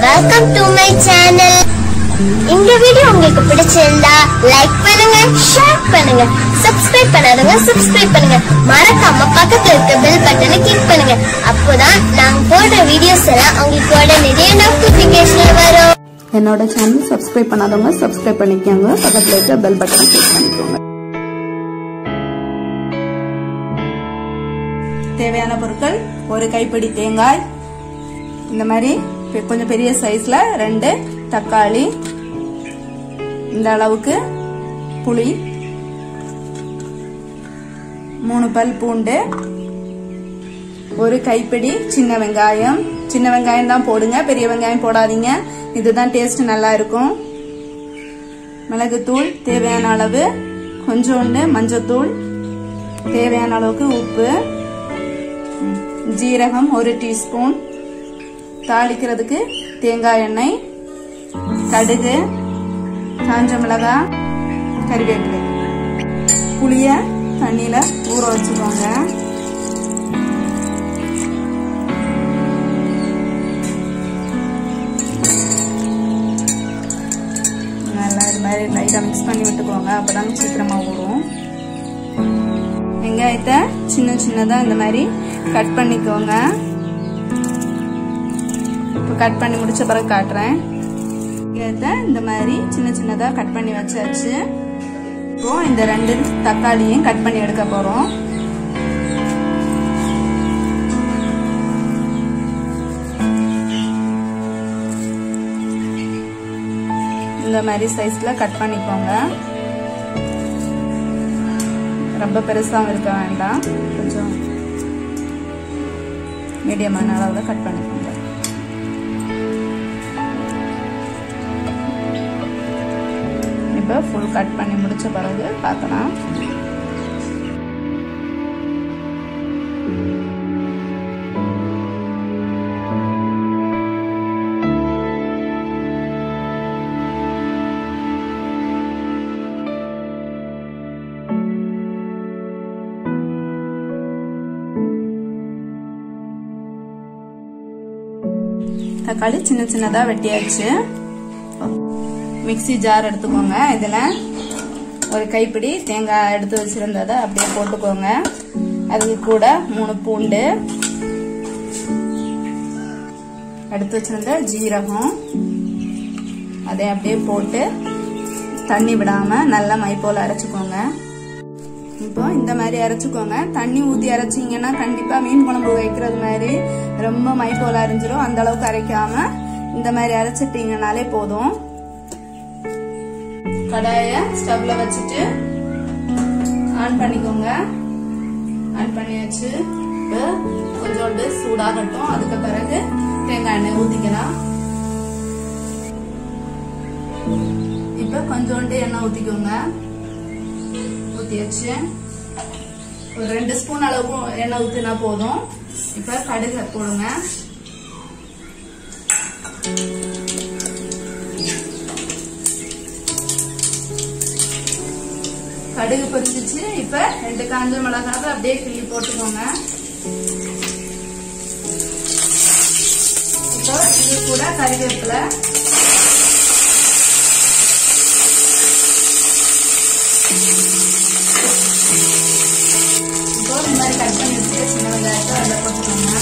welcome to my channel இந்த video உங்களுக்கு பிடிச்சிருந்தா லைக் பண்ணுங்க ஷேர் பண்ணுங்க சப்ஸ்கிரைப் பண்ணாதவங்க சப்ஸ்கிரைப் பண்ணுங்க மறக்காம பக்கத்துல இருக்க பெல் பட்டனை கிளிக் பண்ணுங்க அப்போதான் நாங்க போடுற வீடியோஸ் எல்லாம் உங்களுக்கு உடனடியே நோட்டிபிகேஷன் வரும் என்னோட சேனல் சப்ஸ்கிரைப் பண்ணாதவங்க சப்ஸ்கிரைப் பண்ணிக்கோங்க பக்கத்தில் இருக்க பெல் பட்டனை கிளிக் பண்ணிக்கோங்க தேவையான பொருட்கள் ஒரு கைப்பிடி தேங்காய் இந்த மாதிரி பெ- கொஞ்சம் பெரிய சைஸ்ல ரெண்டு தக்காளி இந்த அளவுக்கு புளி மூணு பல் பூண்டு ஒரு கைப்பிடி சின்ன வெங்காயம் சின்ன வெங்காயம் தான் போடுங்க பெரிய வெங்காயம் போடாதீங்க இதுதான் டேஸ்ட் நல்லா இருக்கும் மிளகுத்தூள் தேவையான அளவு கொஞ்சோண்டு மஞ்சத்தூள் தேவையான அளவுக்கு உப்பு ம், ஜீரகம் ஒரு டீஸ்பூன் தாளிக்கிறதுக்கு தேங்காய் எண்ணெய் கடுகு காஞ்ச மிளகாய் கறிவேப்பிலை புளிய தண்ணியில ஊற வச்சுக்கோங்க நல்லா இது மாதிரி லைட்டாக மிக்ஸ் பண்ணி விட்டுக்கோங்க அப்பதான் சீக்கிரமா ஊறும் வெங்காயத்தை சின்ன சின்னதா இந்த மாதிரி கட் பண்ணிக்கோங்க இப்போ கட் பண்ணி முடிச்ச பிறகு காட்டுறேன் வெங்காயத்தை இந்த மாதிரி சின்ன சின்னதா கட் பண்ணி வச்சாச்சு இப்போ இந்த ரெண்டு தக்காளியும் கட் பண்ணி எடுக்க போறோம் இந்த மாதிரி சைஸ்ல கட் பண்ணிக்கோங்க ரொம்ப பெருசாகவும் இருக்க வேண்டாம் கொஞ்சம் மீடியமான அளவில் கட் பண்ணிக்கோங்க இப்போ ஃபுல் கட் பண்ணி முடிச்ச பிறகு பார்க்கலாம் தக்காளி சின்ன சின்னதா வெட்டியாச்சு மிக்ஸி ஜார் எடுத்துக்கோங்க இதுல ஒரு கைப்பிடி தேங்காய் எடுத்து வச்சிருந்ததை அப்படியே போட்டுக்கோங்க அதுக்கு கூட மூணு பூண்டு எடுத்து வச்சிருந்த ஜீரகம் அதை அப்படியே போட்டு தண்ணி விடாம நல்லா மை போல அரைச்சுக்கோங்க இப்போ இந்த மாதிரி அரைச்சுக்கோங்க தண்ணி ஊத்தி அரைச்சிங்கன்னா கண்டிப்பா மீன் குழம்பு வைக்கிறது மாதிரி ரொம்ப மை போல அரைஞ்சிரும் அந்த அளவுக்கு அரைக்காம இந்த மாதிரி அரைச்சிட்டீங்கனாலே போதும் கடாய ஸ்டவ்ல வச்சுட்டு ஆன் பண்ணிக்கோங்க ஆன் பண்ணியாச்சு இப்போ கொஞ்சோண்டு சூடாகட்டும் அதுக்கு பிறகு தேங்காய் எண்ணெய் ஊத்திக்கலாம் இப்ப கொஞ்சோண்டு எண்ணெய் ஊத்திக்கோங்க ஊத்தியாச்சு ஒரு ரெண்டு ஸ்பூன் அளவுக்கு எண்ணெய் ஊத்தினா போதும் இப்ப கடுகு போடுங்க கடுகு பொரிச்சிச்சு இப்ப ரெண்டு காஞ்ச மிளகாவை அப்படியே கிள்ளி போட்டுக்கோங்க இப்போ இது கூட கறிவேப்பிலை இப்போ இந்த மாதிரி கட் பண்ணி வச்சு சின்ன வெங்காயத்தை அதில் போட்டுக்கோங்க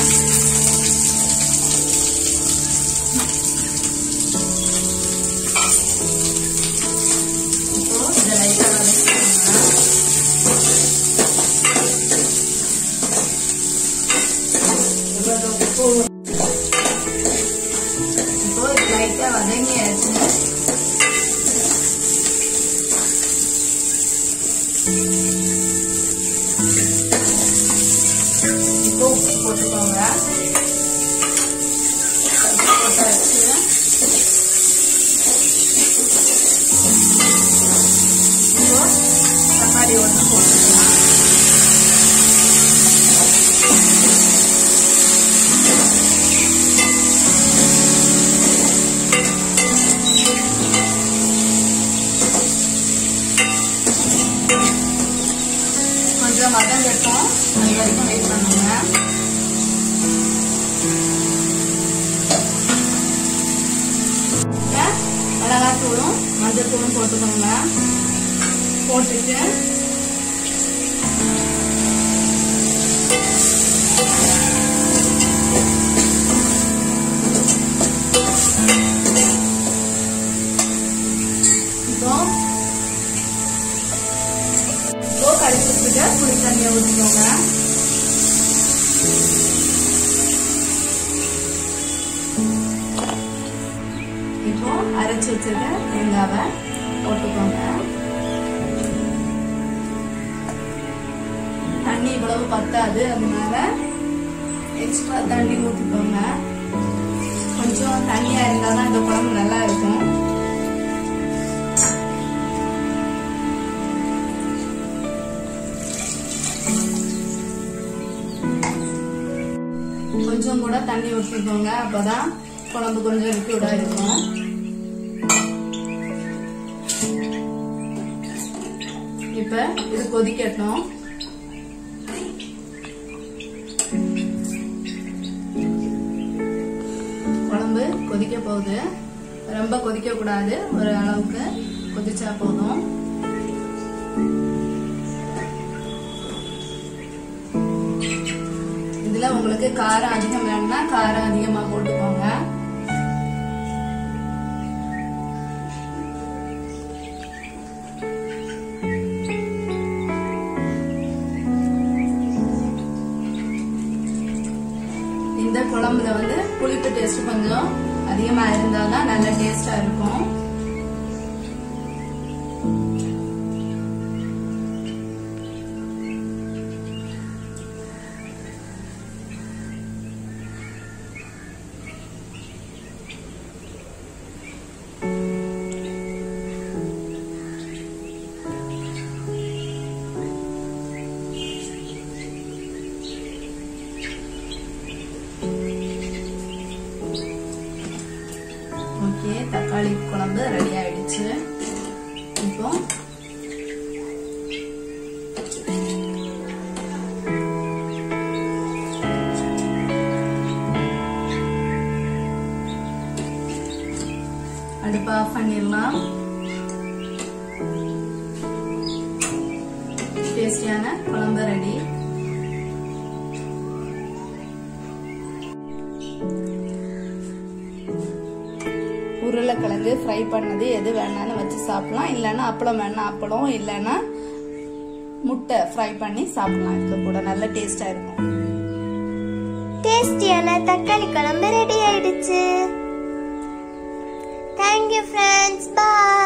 இப்போ இதை லைட்டாக வதக்கிக்கோங்க இப்போ லைட்டாக வதங்கியாச்சு இப்போ உப்பு போட்டுக்கோங்க உப்பு போட்டாச்சு இப்போ தக்காளி ஒன்று போட்டுக்கலாம் கொஞ்சம் வதங்கட்டும் அது வரைக்கும் வெயிட் பண்ணுங்க மிளகாத்தூளும் மஞ்சள் தூளும் போட்டுக்கோங்க போட்டுட்டு இப்போ இப்போ கடிச்சு வச்சுட்டு புளி தண்ணியை ஊற்றிக்கோங்க இப்போ அரைச்சு வச்சிருக்க தேங்காவை போட்டுக்கோங்க தண்ணி இவ்வளவு பத்தாது அதனால எக்ஸ்ட்ரா தண்ணி ஊற்றிக்கோங்க கொஞ்சம் தண்ணியா இருந்தாதான் இந்த குழம்பு நல்லா இருக்கும் கொஞ்சம் கூட தண்ணி ஊற்றிக்கோங்க அப்பதான் குழம்பு கொஞ்சம் லிக்விடா இருக்கும் இப்ப இது கொதிக்கட்டும் குழம்பு கொதிக்க போகுது ரொம்ப கொதிக்க கூடாது ஒரு அளவுக்கு கொதிச்சா போதும் இதுல உங்களுக்கு காரம் அதிகம் வேணும்னா காரம் அதிகமா போட்டுக்கோங்க இந்த குழம்புல வந்து புளிப்பு டேஸ்ட் கொஞ்சம் அதிகமா இருந்தாதான் நல்ல டேஸ்டா இருக்கும் ஓகே தக்காளி குழம்பு ரெடி ஆயிடுச்சு இப்போ அடுப்பு ஆஃப் பண்ணிடலாம் டேஸ்டியான குழம்பு ரெடி உருளைக்கிழங்கு ஃப்ரை பண்ணது எது வேணாலும் வச்சு சாப்பிடலாம் இல்லைன்னா அப்பளம் வேணா அப்பளம் இல்லைன்னா முட்டை ஃப்ரை பண்ணி சாப்பிடலாம் இது கூட நல்ல டேஸ்டா இருக்கும் டேஸ்டியான தக்காளி குழம்பு ரெடி ஆயிடுச்சு தேங்க்யூ ஃப்ரெண்ட்ஸ் பாய்